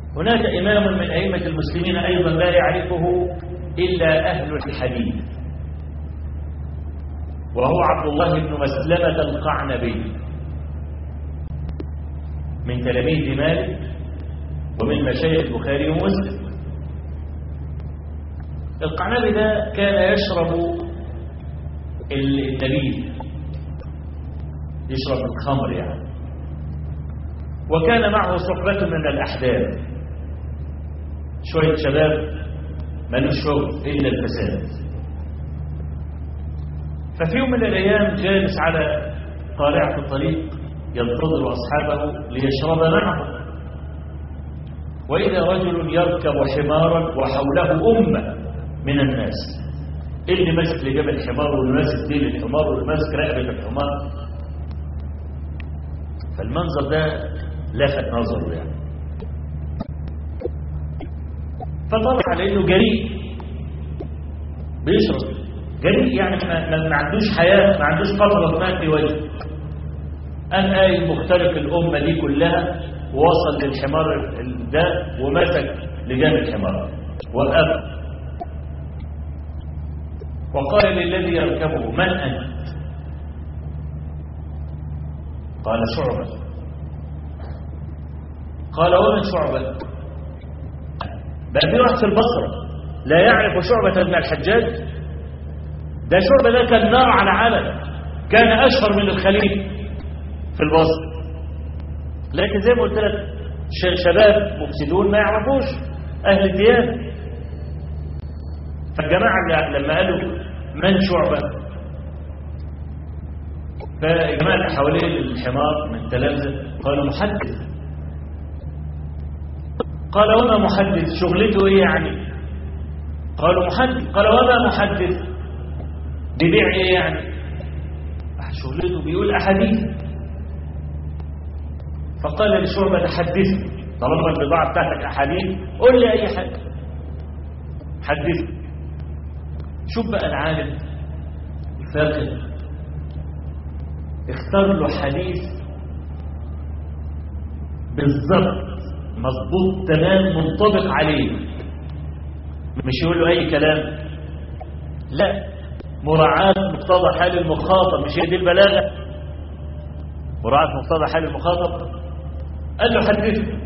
هناك إمام من أئمة المسلمين أيضا لا يعرفه إلا أهل الحديث وهو عبد الله بن مسلمة القعنبي من تلاميذ مالك ومن مشايخ البخاري ومسلم القعنبي ده كان يشرب النبيذ يشرب الخمر يعني وكان معه صحبة من الأحداث شوية شباب مالوش شغل إلا الفساد ففي يوم من الأيام جالس على قارعة الطريق ينتظر أصحابه ليشرب معهم وإذا رجل يركب حمارا وحوله أمة من الناس اللي ماسك لجاب الحمار واللي ماسك ديل الحمار واللي ماسك رقبة الحمار فالمنظر ده لفت نظره يعني فطلع على انه جريء بيشرب جريء يعني ما, ما عندوش حياة ما عندوش قطرة ماء في وجهه قام قايل مخترق الأمة دي كلها ووصل للحمار ده ومسك لجام الحمار وقف وقال للذي يركبه من أنت قال شعبة قال ومن شعبة بقى في واحد في البصرة لا يعرف شعبة بن الحجاج ده شعبة ده كان نار على علم كان أشهر من الخليل في البصرة لكن زي ما قلت لك شباب مفسدون ما يعرفوش أهل الديانة فالجماعة لما قالوا من شعبة فالجماعة اللي حوالين الحمار من تلامذة قالوا محدث قال وما محدث شغلته ايه يعني قالوا محدث قال وما محدث بيبيع ايه يعني شغلته بيقول احاديث فقال لشعبة حدثني طالما البضاعة بتاعتك احاديث قول لي اي حاجة حدثني شوف بقى العالم الفاقد اختار له حديث بالضبط مظبوط تمام منطبق عليه مش يقول له اي كلام لا مراعاة مقتضى حال المخاطب مش هي دي البلاغة مراعاة مقتضى حال المخاطب قال له حدثني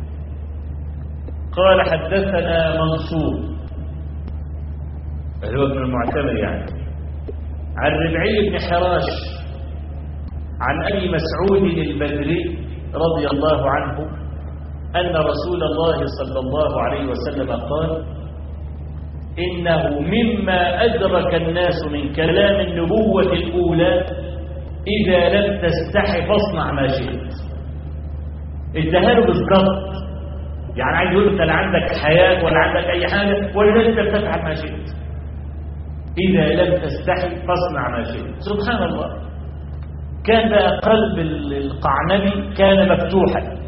قال حدثنا منصور اللي هو ابن المعتمر يعني عن ربعي بن حراش عن أبي مسعود البدري رضي الله عنه أن رسول الله صلى الله عليه وسلم قال إنه مما أدرك الناس من كلام النبوة الأولى إذا لم تستحي فاصنع ما شئت ادهاله بالضبط يعني عايز يقول انت لا عندك حياة ولا عندك أي حاجة ولا لازم تفعل ما شئت إذا لم تستحي فاصنع ما شئت سبحان الله كان قلب القعنبي كان مفتوحا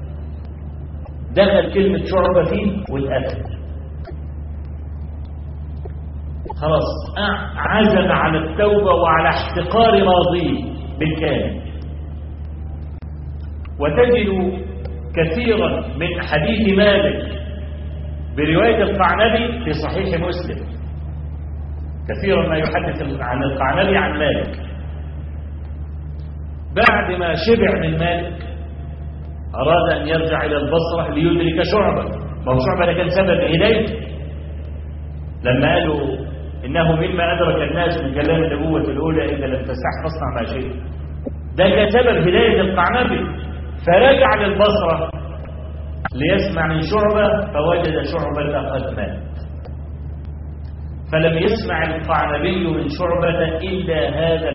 دخل كلمة شعبة فيه والأكل خلاص عزم على التوبة وعلى احتقار ماضيه بالكامل وتجد كثيرا من حديث مالك برواية القعنبي في صحيح مسلم كثيرا ما يحدث عن القعنبي عن مالك بعد ما شبع من مالك أراد أن يرجع إلى البصرة ليدرك شعبة ما هو شعبة كان سبب هدايته لما قالوا إنه مما أدرك الناس من كلام النبوة الأولى إذا لم تستح فاصنع ما شئت ده كان سبب هداية القعنبي فرجع للبصرة ليسمع من شعبة فوجد شعبة قد مات فلم يسمع القعنبي من شعبة إلا هذا